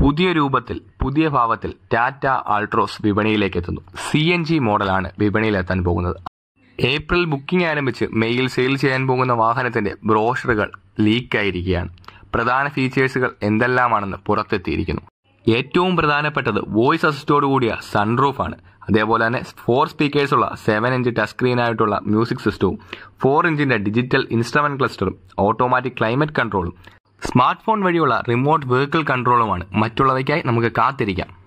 പുതിയ രൂപത്തിൽ പുതിയ ഭാവത്തിൽ ടാറ്റ ആൾട്രോസ് വിപണിയിലേക്ക് എത്തുന്നു സി എൻ ജി മോഡലാണ് വിപണിയിലെത്താൻ പോകുന്നത് ഏപ്രിൽ ബുക്കിംഗ് ആരംഭിച്ച് മെയ്യിൽ സെയിൽ ചെയ്യാൻ പോകുന്ന വാഹനത്തിന്റെ ബ്രോഷറുകൾ ലീക്കായിരിക്കുകയാണ് പ്രധാന ഫീച്ചേഴ്സുകൾ എന്തെല്ലാമാണെന്ന് പുറത്തെത്തിയിരിക്കുന്നു ഏറ്റവും പ്രധാനപ്പെട്ടത് വോയിസ് അസിസ്റ്റോട് കൂടിയ സൺറൂഫ് ആണ് അതേപോലെ തന്നെ ഫോർ സ്പീക്കേഴ്സ് ഉള്ള സെവൻ ഇഞ്ച് ടച്ച് സ്ക്രീൻ ആയിട്ടുള്ള മ്യൂസിക് സിസ്റ്റവും ഫോർ ഇഞ്ചിന്റെ ഡിജിറ്റൽ ഇൻസ്ട്രുമെന്റ് ക്ലസ്റ്ററും ഓട്ടോമാറ്റിക് ക്ലൈമറ്റ് കൺട്രോളും സ്മാർട്ട് ഫോൺ വഴിയുള്ള റിമോട്ട് വെഹിക്കിൾ കൺട്രോളുമാണ് മറ്റുള്ളവയ്ക്കായി നമുക്ക് കാത്തിരിക്കാം